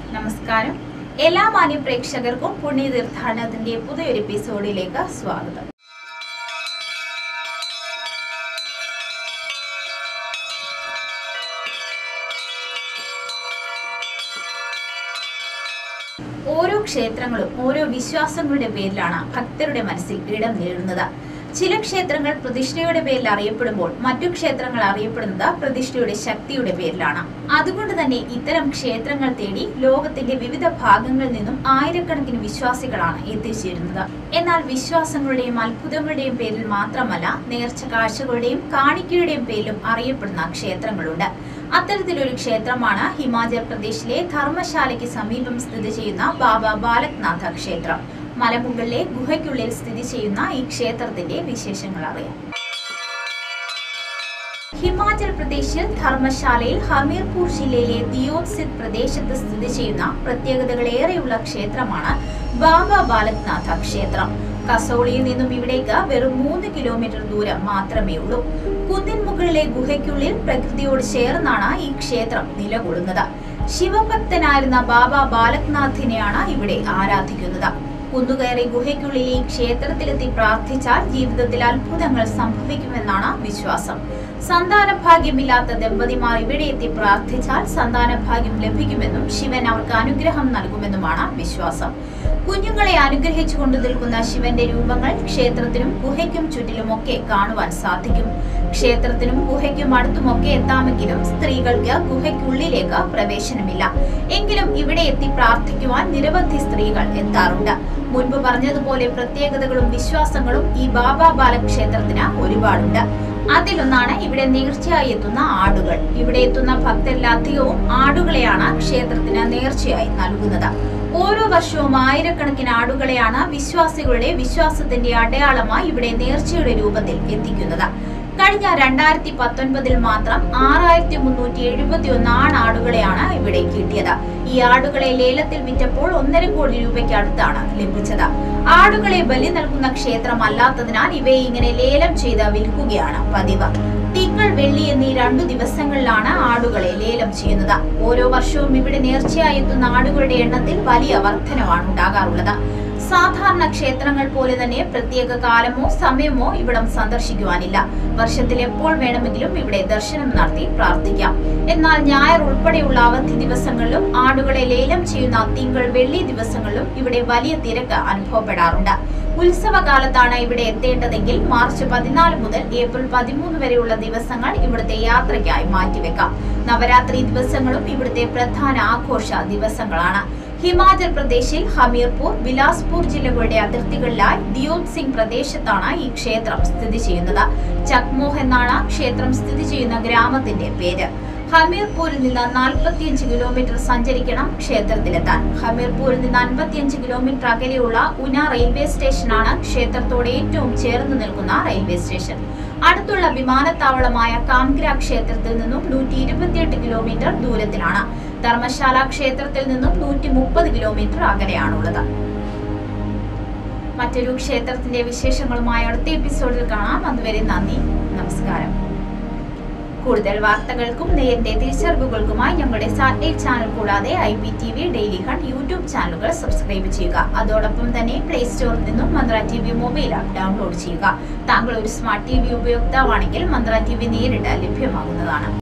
നമസ്കാരം എല്ലാ മാന്യ പ്രേക്ഷകർക്കും പുണ്യ തീർത്ഥാടനത്തിന്റെ പുതിയൊരു എപ്പിസോഡിലേക്ക് സ്വാഗതം ഓരോ ക്ഷേത്രങ്ങളും ഓരോ വിശ്വാസങ്ങളുടെ പേരിലാണ് ഭക്തരുടെ മനസ്സിൽ ഇടം നേടുന്നത് ചില ക്ഷേത്രങ്ങൾ പ്രതിഷ്ഠയുടെ പേരിൽ അറിയപ്പെടുമ്പോൾ മറ്റു ക്ഷേത്രങ്ങൾ അറിയപ്പെടുന്നത് പ്രതിഷ്ഠയുടെ ശക്തിയുടെ പേരിലാണ് അതുകൊണ്ട് തന്നെ ഇത്തരം ക്ഷേത്രങ്ങൾ തേടി ലോകത്തിന്റെ വിവിധ ഭാഗങ്ങളിൽ നിന്നും ആയിരക്കണക്കിന് വിശ്വാസികളാണ് എത്തിച്ചേരുന്നത് എന്നാൽ വിശ്വാസങ്ങളുടെയും അത്ഭുതങ്ങളുടെയും പേരിൽ മാത്രമല്ല നേർച്ച കാഴ്ചകളുടെയും കാണിക്കയുടെയും പേരിലും അറിയപ്പെടുന്ന ക്ഷേത്രങ്ങളുണ്ട് അത്തരത്തിലൊരു ക്ഷേത്രമാണ് ഹിമാചൽ പ്രദേശിലെ ധർമ്മശാലയ്ക്ക് സമീപം സ്ഥിതി ചെയ്യുന്ന ബാബ ബാലക്നാഥ ക്ഷേത്രം മലമുകളിലെ ഗുഹയ്ക്കുള്ളിൽ സ്ഥിതി ചെയ്യുന്ന ഈ ക്ഷേത്രത്തിന്റെ വിശേഷങ്ങൾ അറിയാം ഹിമാചൽ പ്രദേശിൽ ധർമ്മശാലയിൽ ഹമീർപൂർ ജില്ലയിലെ ദിയോത്സിത് പ്രദേശത്ത് സ്ഥിതി ചെയ്യുന്ന പ്രത്യേകതകളേറെയുള്ള ക്ഷേത്രമാണ് ബാബ ബാലക്നാഥ ക്ഷേത്രം കസോളിയിൽ നിന്നും ഇവിടേക്ക് വെറും മൂന്ന് കിലോമീറ്റർ ദൂരം മാത്രമേ ഉള്ളൂ കുന്നിൻ മുകളിലെ ഗുഹയ്ക്കുള്ളിൽ പ്രകൃതിയോട് ചേർന്നാണ് ഈ ക്ഷേത്രം നിലകൊള്ളുന്നത് ശിവഭക്തനായിരുന്ന ബാബ ബാലക്നാഥിനെയാണ് ഇവിടെ ആരാധിക്കുന്നത് കുന്നുകയറി ഗുഹയ്ക്കുള്ളിലെ ഈ ക്ഷേത്രത്തിലെത്തി പ്രാർത്ഥിച്ചാൽ ജീവിതത്തിൽ അത്ഭുതങ്ങൾ സംഭവിക്കുമെന്നാണ് വിശ്വാസം സന്താന ഭാഗ്യമില്ലാത്ത ദമ്പതിമാർ ഇവിടെ എത്തി പ്രാർത്ഥിച്ചാൽ സന്താന ഭാഗ്യം ലഭിക്കുമെന്നും ശിവൻ അവർക്ക് അനുഗ്രഹം നൽകുമെന്നുമാണ് വിശ്വാസം കുഞ്ഞുങ്ങളെ അനുഗ്രഹിച്ചു കൊണ്ടു നിൽക്കുന്ന ശിവന്റെ രൂപങ്ങൾ ക്ഷേത്രത്തിനും ഗുഹയ്ക്കും ചുറ്റിലുമൊക്കെ കാണുവാൻ സാധിക്കും ക്ഷേത്രത്തിനും ഗുഹയ്ക്കും അടുത്തുമൊക്കെ എത്താമെങ്കിലും സ്ത്രീകൾക്ക് ഗുഹയ്ക്കുള്ളിലേക്ക് പ്രവേശനമില്ല എങ്കിലും ഇവിടെ എത്തി പ്രാർത്ഥിക്കുവാൻ നിരവധി സ്ത്രീകൾ എത്താറുണ്ട് മുൻപ് പറഞ്ഞതുപോലെ പ്രത്യേകതകളും വിശ്വാസങ്ങളും ഈ ബാബ ബാലക്ഷേത്രത്തിന് ഒരുപാടുണ്ട് അതിലൊന്നാണ് ഇവിടെ നേർച്ചയായി എത്തുന്ന ആടുകൾ ഇവിടെ എത്തുന്ന ഭക്തരിലധികവും ആടുകളെയാണ് ക്ഷേത്രത്തിന് നേർച്ചയായി നൽകുന്നത് ഓരോ വർഷവും ആയിരക്കണക്കിന് ആടുകളെയാണ് വിശ്വാസികളുടെ വിശ്വാസത്തിന്റെ അടയാളമായി ഇവിടെ നേർച്ചയുടെ രൂപത്തിൽ എത്തിക്കുന്നത് കഴിഞ്ഞ രണ്ടായിരത്തി പത്തൊൻപതിൽ മാത്രം ആറായിരത്തി മുന്നൂറ്റി എഴുപത്തി ഒന്ന് ആണാടുകളെയാണ് ഇവിടെ കിട്ടിയത് ഈ ആടുകളെ ലേലത്തിൽ വിറ്റപ്പോൾ ഒന്നര കോടി രൂപയ്ക്ക് അടുത്താണ് ലഭിച്ചത് ആടുകളെ ബലി നൽകുന്ന ക്ഷേത്രമല്ലാത്തതിനാൽ ഇവയെ ഇങ്ങനെ ലേലം ചെയ്ത് വിൽക്കുകയാണ് പതിവ് തിങ്കൾ വെള്ളി എന്നീ രണ്ടു ദിവസങ്ങളിലാണ് ആടുകളെ ലേലം ചെയ്യുന്നത് ഓരോ വർഷവും ഇവിടെ നേർച്ചയായി എത്തുന്ന ആടുകളുടെ എണ്ണത്തിൽ വലിയ വർധനവാണ് ഉണ്ടാകാറുള്ളത് സാധാരണ ക്ഷേത്രങ്ങൾ പോലെ തന്നെ പ്രത്യേക കാലമോ സമയമോ ഇവിടം സന്ദർശിക്കുവാനില്ല വർഷത്തിൽ എപ്പോൾ വേണമെങ്കിലും ഇവിടെ ദർശനം നടത്തി പ്രാർത്ഥിക്കാം എന്നാൽ ഞായർ ഉൾപ്പെടെയുള്ള അവധി ദിവസങ്ങളിലും ആടുകളെ ലേലം ചെയ്യുന്ന തിങ്കൾ വെള്ളി ദിവസങ്ങളിലും ഇവിടെ വലിയ തിരക്ക് അനുഭവപ്പെടാറുണ്ട് ഉത്സവകാലത്താണ് ഇവിടെ എത്തേണ്ടതെങ്കിൽ മാർച്ച് പതിനാല് മുതൽ ഏപ്രിൽ പതിമൂന്ന് വരെയുള്ള ദിവസങ്ങൾ ഇവിടുത്തെ യാത്രയ്ക്കായി മാറ്റിവെക്കാം നവരാത്രി ദിവസങ്ങളും ഇവിടുത്തെ പ്രധാന ആഘോഷ ദിവസങ്ങളാണ് ഹിമാചൽ പ്രദേശിൽ ഹമീർപൂർ ബിലാസ്പൂർ ജില്ലകളുടെ അതിർത്തികളിലായി ദിയോത് സിംഗ് പ്രദേശത്താണ് ഈ ക്ഷേത്രം സ്ഥിതി ചെയ്യുന്നത് ചക്മോഹ് എന്നാണ് ക്ഷേത്രം സ്ഥിതി ചെയ്യുന്ന ഗ്രാമത്തിന്റെ പേര് ഹമീർപൂരിൽ നിന്ന് നാൽപ്പത്തിയഞ്ച് കിലോമീറ്റർ സഞ്ചരിക്കണം ക്ഷേത്രത്തിലെത്താൻ ഹമീർപൂരിൽ നിന്ന് അൻപത്തിയഞ്ച് കിലോമീറ്റർ അകലെയുള്ള ഉന റെയിൽവേ സ്റ്റേഷനാണ് ക്ഷേത്രത്തോട് ഏറ്റവും ചേർന്ന് നിൽക്കുന്ന റെയിൽവേ സ്റ്റേഷൻ അടുത്തുള്ള വിമാനത്താവളമായ കാംഗ്ര ക്ഷേത്രത്തിൽ നിന്നും നൂറ്റി ഇരുപത്തിയെട്ട് കിലോമീറ്റർ ദൂരത്തിലാണ് ധർമ്മശാല ക്ഷേത്രത്തിൽ നിന്നും നൂറ്റി മുപ്പത് കിലോമീറ്റർ അകലെയാണുള്ളത് മറ്റൊരു ക്ഷേത്രത്തിന്റെ വിശേഷങ്ങളുമായി അടുത്ത എപ്പിസോഡിൽ കാണാം അതുവരെ നന്ദി നമസ്കാരം കൂടുതൽ വാർത്തകൾക്കും നേരിന്റെ തിരിച്ചറിവുകൾക്കുമായി ഞങ്ങളുടെ സാറ്റലൈറ്റ് ചാനൽ കൂടാതെ I P T V Daily Hunt YouTube ചാനലുകൾ സബ്സ്ക്രൈബ് ചെയ്യുക അതോടൊപ്പം തന്നെ പ്ലേ സ്റ്റോറിൽ നിന്നും Mantra T V mobile app download ചെയ്യുക താങ്കൾ ഒരു സ്മാർട്ട് ടി വി ഉപയോക്താവാണെങ്കിൽ മന്ത്ര ടി വി നേരിട്ട് ലഭ്യമാകുന്നതാണ്